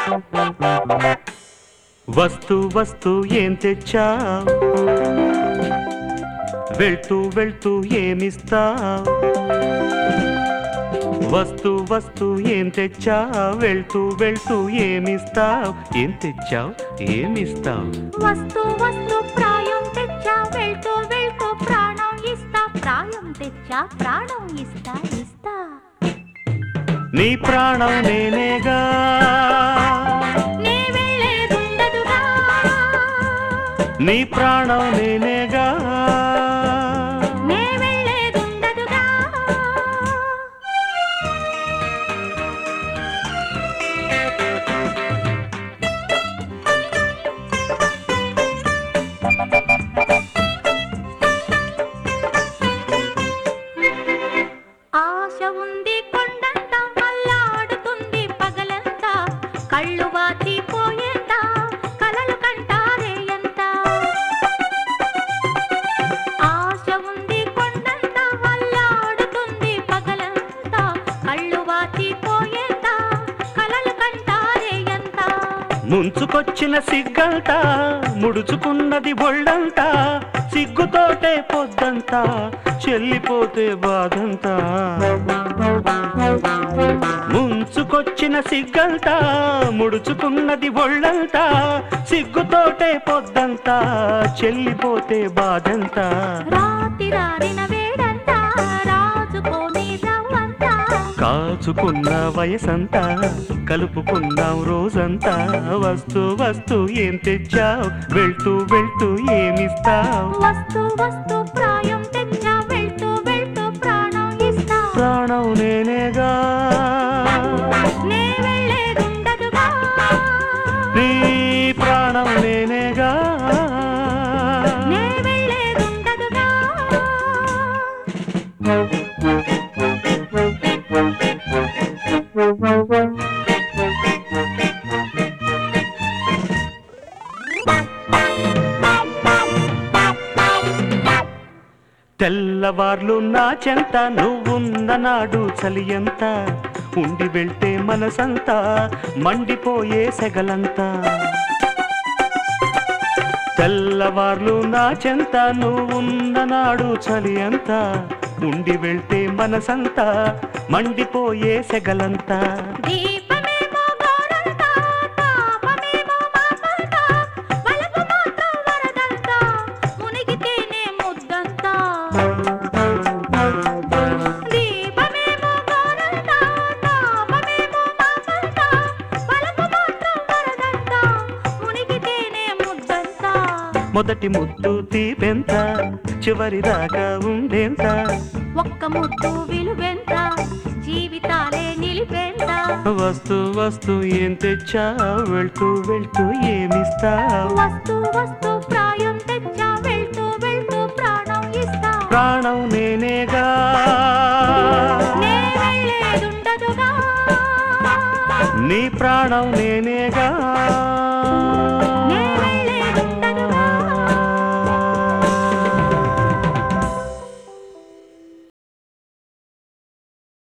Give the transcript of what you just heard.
వస్తూ వస్తూ ఏం తెచ్చావ్ వెళ్తూ వెళ్తూ ఏమిస్తావ్ వస్తూ వస్తూ ఏం తెచ్చావ్ వెళ్తూ వెళ్తూ ఏమిస్తావ్ ఏం తెచ్చావ్ ఏమిస్తావ్ వస్తూ వస్తూ ప్రాయం తెచ్చా వెళ్తూ వెళ్తూ ప్రాణం ఇస్తా ప్రాయం తెచ్చా ప్రాణం ఇస్తా ఇస్తా నీ ప్రాణం నేనేగా నీ వెళ్ళేదుండదుగా నీ ప్రాణం నేనేగా నే వెళ్ళేదుండదుగా ఆశ ఉంది కొండంత మల్లాడుతుంది పగలంత కళ్ళు వాచిపోయేంత కలలు కంటారే ఎంత ఆశ ఉంది కొండంత మల్లాడుతుంది పగలంత కళ్ళు వాచిపోయేంత కలలు కంటారే ఎంత ముంచుకొచ్చిన సిగ్గంట ముడుచుకున్నది ఒళ్ళంతా సిగ్గుతోటే పొద్దంతా చెల్లిపోతే బాధంతా ముంచుకొచ్చిన సిగ్గంట ముడుచుకున్నది ఒళ్ళంతా సిగ్గుతోటే పొద్దంతా చెల్లిపోతే బాధంతా రాతి రారిన వేడంతా రాజుకోని రవ్వంతా కాచుకున్న వయసంతా కలుపుకున్నాం రోజంతా వస్తూ వస్తూ ఏం తెచ్చావు వెళ్తూ వెళ్తూ ఏమిస్తావు వస్తూ వస్తూ ప్రాయం తెచ్చా వెళ్తూ వెళ్తూ ప్రాణం ఇస్తా ప్రాణం నేనేగా నే వెళ్ళేదుండదుగా నీ ప్రాణం నేనేగా నే వెళ్ళేదుండదుగా తెల్లవార్లు నా చెంత నువ్వున్న నాడు చలియంత ఉండి వెళ్తే మనసంతా మండిపోయే సెగలంతా తెల్లవార్లు నా చెంత నువ్వున్న నాడు చలి అంత ఉండి వెళ్తే మనసంతా మండిపోయే సెగలంతా దీపమేమో గోరంతా తాపమేమో మాపంతా వలపు మాత్రం వరదంతా మునిగితేనే ముద్దంతా దీపమేమో గోరంతా తాపమేమో మాపంతా వలపు మాత్రం వరదంతా మునిగితేనే ముద్దంతా మొదటి ముద్దు తీపెంత చివరి దాకా ఉండేంత ఒక్క ముద్దు విలువెంత జీవితాలే నిలిపెంత వస్తూ వస్తూ ఏం తెచ్చా వెళ్తూ వెళ్తూ ఏమిస్తావు వస్తూ వస్తూ ప్రాయం తెచ్చా వెళ్తూ వెళ్తూ ప్రాణం ఇస్తా ప్రాణం నేనేగా నే వెళ్ళేదుండదుగా నీ ప్రాణం నేనేగా